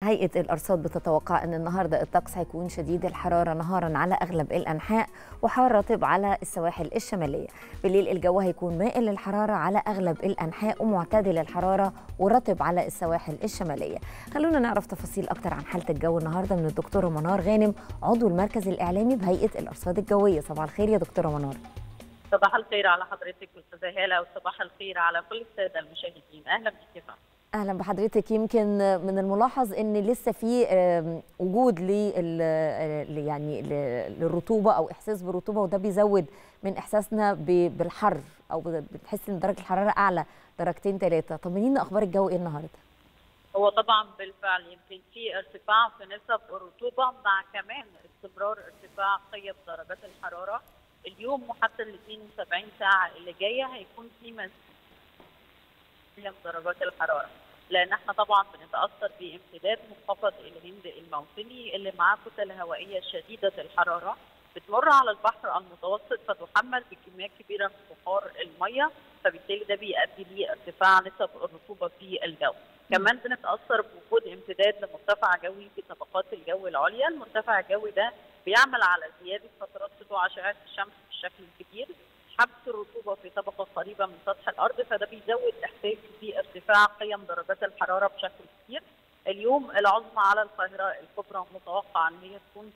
هيئة الأرصاد بتتوقع أن النهاردة الطقس هيكون شديد الحرارة نهارا على أغلب الأنحاء وحار رطب على السواحل الشمالية بالليل الجو هيكون مائل للحرارة على أغلب الأنحاء ومعتدل الحرارة ورطب على السواحل الشمالية خلونا نعرف تفاصيل أكتر عن حالة الجو النهاردة من الدكتورة منار غانم عضو المركز الإعلامي بهيئة الأرصاد الجوية صباح الخير يا دكتورة منار صباح الخير على حضرتك استاذه هاله وصباح الخير على كل الساده المشاهدين اهلا بك اهلا بحضرتك يمكن من الملاحظ ان لسه في وجود لل يعني للرطوبه او احساس بالرطوبه وده بيزود من احساسنا بالحر او بتحس ان درجه الحراره اعلى درجتين ثلاثه طمنينا اخبار الجو ايه النهارده هو طبعا بالفعل يمكن في ارتفاع في نسب الرطوبه مع كمان استمرار ارتفاع قيم درجات الحراره اليوم وحتى ال 72 ساعه اللي جايه هيكون في درجات الحراره لان احنا طبعا بنتاثر بامتداد منخفض الهند الموسمي اللي معاه كتل هوائيه شديده الحراره بتمر على البحر المتوسط فتحمل بكميات كبيره من بخار الميه فبالتالي ده بيؤدي لارتفاع نسب الرطوبه في الجو. كمان بنتاثر بوجود امتداد لمرتفع جوي في طبقات الجو العليا، المرتفع الجوي ده بيعمل على زياده فترات سطوع اشعه الشمس بشكل كبير حبس الرطوبه في طبقه قريبه من سطح الارض فده بيزود احساس بارتفاع قيم درجات الحراره بشكل كبير. اليوم العظمى على القاهره الكبرى متوقع ان هي تكون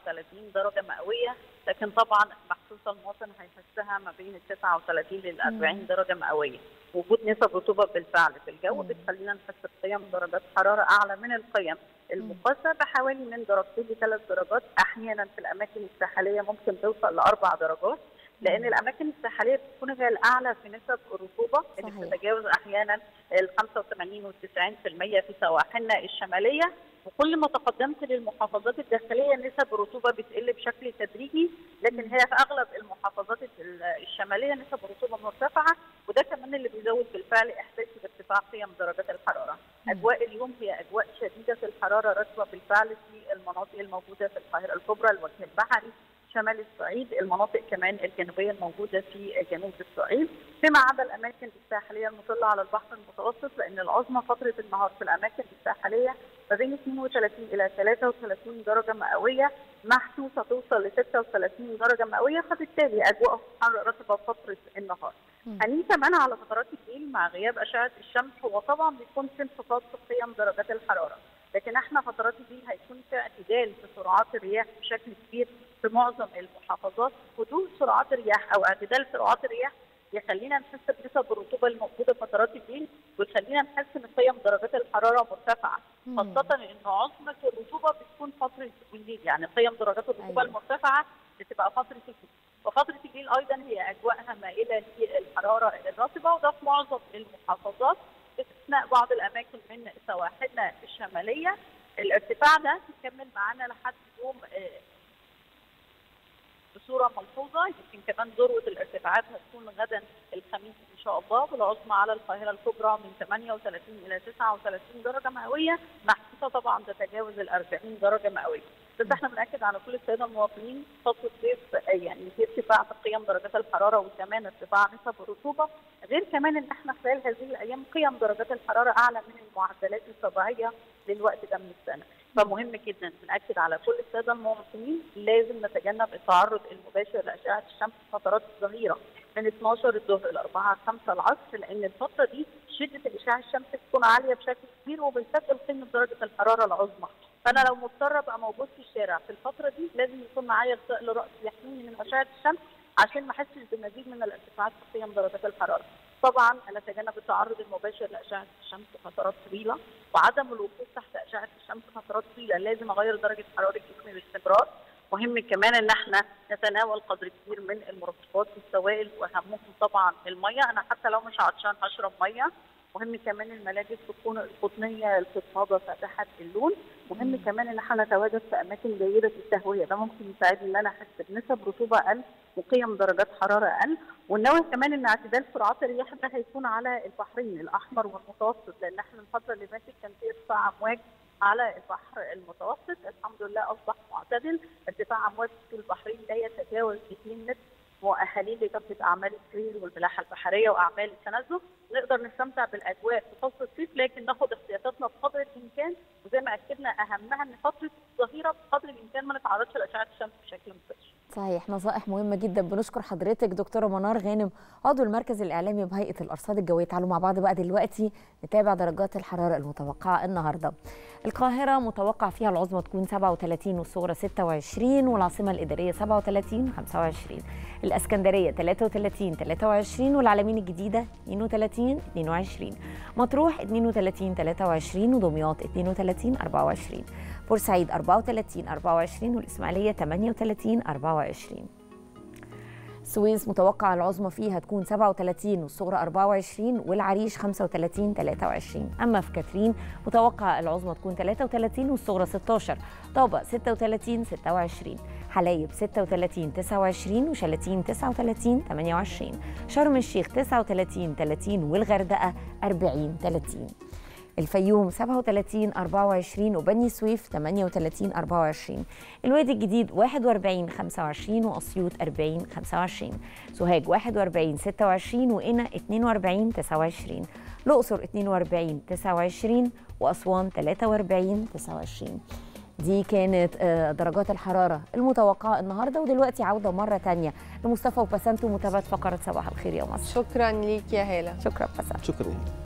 37 درجه مئويه لكن طبعا محسوسه المواطن هيحسها ما بين ال 39 لل 40 درجه مئويه. وجود نسب رطوبه بالفعل في الجو بتخلينا نحس بقيم درجات حراره اعلى من القيم المقاسه بحوالي من درجتين لثلاث درجات احيانا في الاماكن الساحليه ممكن توصل لاربع درجات لان الاماكن الساحليه بتكون هي الاعلى في نسب الرطوبه اللي بتتجاوز احيانا ال 85 وال 90% في سواحلنا الشماليه وكل ما تقدمت للمحافظات الداخليه نسب الرطوبه بتقل بشكل تدريجي لكن هي في اغلب المحافظات الشماليه نسب الرطوبه مرتفعه وده كمان اللي بيزود بالفعل احساسي بارتفاع قيم درجات الحراره. اجواء اليوم هي اجواء شديده الحراره رطبه بالفعل في المناطق الموجوده في القاهره الكبرى الوجه البحري شمال الصعيد المناطق كمان الجنوبيه الموجوده في جنوب الصعيد فيما عدا الاماكن الساحليه المطله على البحر المتوسط لان العظمى فتره النهار في الاماكن الساحليه ما بين 32 الى 33 درجه مئويه محسوسه توصل ل 36 درجه مئويه فبالتالي اجواء حر رطبه فتره النهار. هنيجي كمان على فترات الليل مع غياب اشعه الشمس هو طبعا بيكون في انخفاض في قيم درجات الحراره. لكن احنا فترات الليل هيكون في اعتدال في سرعات الرياح بشكل كبير في معظم المحافظات حدوث سرعات الرياح او اعتدال سرعات الرياح يخلينا نحس بنسب الرطوبه الموجوده فترات الليل ويخلينا نحس ان قيم درجات الحراره مرتفعه خاصه ان عظمه الرطوبه بتكون فتره الليل يعني قيم درجات الرطوبه المرتفعه بتبقى فتره الليل وفتره الليل ايضا هي اجواءها مائله للحراره الرطبه وده في معظم المحافظات باستثناء بعض الاماكن من سواحلنا الشماليه الارتفاع ده يكمل معانا لحد يوم بصوره ملحوظه يمكن كمان ذروه الارتفاعات هتكون غدا الخميس ان شاء الله والعظمى على القاهره الكبرى من 38 الى 39 درجه مئويه محسوسه طبعا تتجاوز ال 40 درجه مئويه بس احنا بناكد على كل الساده المواطنين فتره صيف يعني في ارتفاع في قيم درجات الحراره وكمان ارتفاع نسب الرطوبه غير كمان ان احنا خلال هذه الايام قيم درجات الحراره اعلى من المعدلات الطبيعيه للوقت ده من السنه فمهم جدا بنأكد على كل الساده المواطنين لازم نتجنب التعرض المباشر لاشعه الشمس فترات الظهيره من 12 الظهر ل 4 5 العصر لان الفتره دي شده الاشعاع الشمس بتكون عاليه بشكل كبير وبنسجل قيمه درجه الحراره العظمى فانا لو مضطره ابقى موجود في الشارع في الفتره دي لازم يكون معايا غطاء لراسي يحميني من اشعه الشمس عشان ما احسش بمزيد من الارتفاعات في قيم درجات الحراره. طبعا نتجنب التعرض المباشر لاشعه الشمس فترات طويله وعدم الوقوف تحت اشعه الشمس فترات طويله لازم اغير درجه حراره جسمي باستمرار مهم كمان ان احنا نتناول قدر كبير من المرطبات والسوائل واهمهم طبعا الميه انا حتى لو مش عطشان هشرب ميه مهم كمان الملابس تكون القطنيه الفضفاضه فاتحه اللون مهم كمان ان احنا نتواجد في اماكن جيده التهويه ده ممكن يساعدني ان انا احس بنسب رطوبه اقل وقيم درجات حراره اقل وننوه كمان ان اعتدال سرعات الرياح ده هيكون على البحرين الاحمر والمتوسط لان احنا الفتره اللي فاتت كان في ارتفاع امواج على البحر المتوسط الحمد لله اصبح معتدل ارتفاع امواج في البحرين لا يتجاوز 2 متر مؤهلين لكافه اعمال الكريل والملاحه البحريه واعمال التنزه نقدر نستمتع بالاجواء في فصل الصيف لكن ناخد احتياطاتنا بقدر الامكان وزي ما اكدنا اهمها ان فتره الظهيره بقدر الامكان ما نتعرضش لاشعه الشمس بشكل مباشر. صحيح نصائح مهمه جدا بنشكر حضرتك دكتوره منار غانم عضو المركز الاعلامي بهيئه الارصاد الجويه تعالوا مع بعض بقى دلوقتي نتابع درجات الحراره المتوقعه النهارده القاهره متوقع فيها العظمى تكون 37 والصغرى 26 والعاصمه الاداريه 37 25 الاسكندريه 33 23 والعلمين الجديده 32 22 مطروح 32 23 ودمياط 32 24 بورسعيد 34 24 والإسماعيلية 38 24 السويس متوقع العظمى فيها تكون 37 والصغرى 24 والعريش 35 23 أما في كاترين متوقع العظمى تكون 33 والصغرى 16 طابة 36 26 حلايب 36 29 وشلاتين 39 28 شرم الشيخ 39 30 والغردقة 40 30 الفيوم 37 24 وبني سويف 38 24 الوادي الجديد 41 25 واسيوط 40 25 سوهاج 41 26 وقنا 42 29 الاقصر 42 29 واسوان 43 29 دي كانت درجات الحرارة المتوقعة النهاردة ودلوقتي عودة مرة تانية لمصطفى وبسنت ومتابعة فقرة صباح الخير يا مصر شكرا ليك يا هالة شكرا بسنت شكرا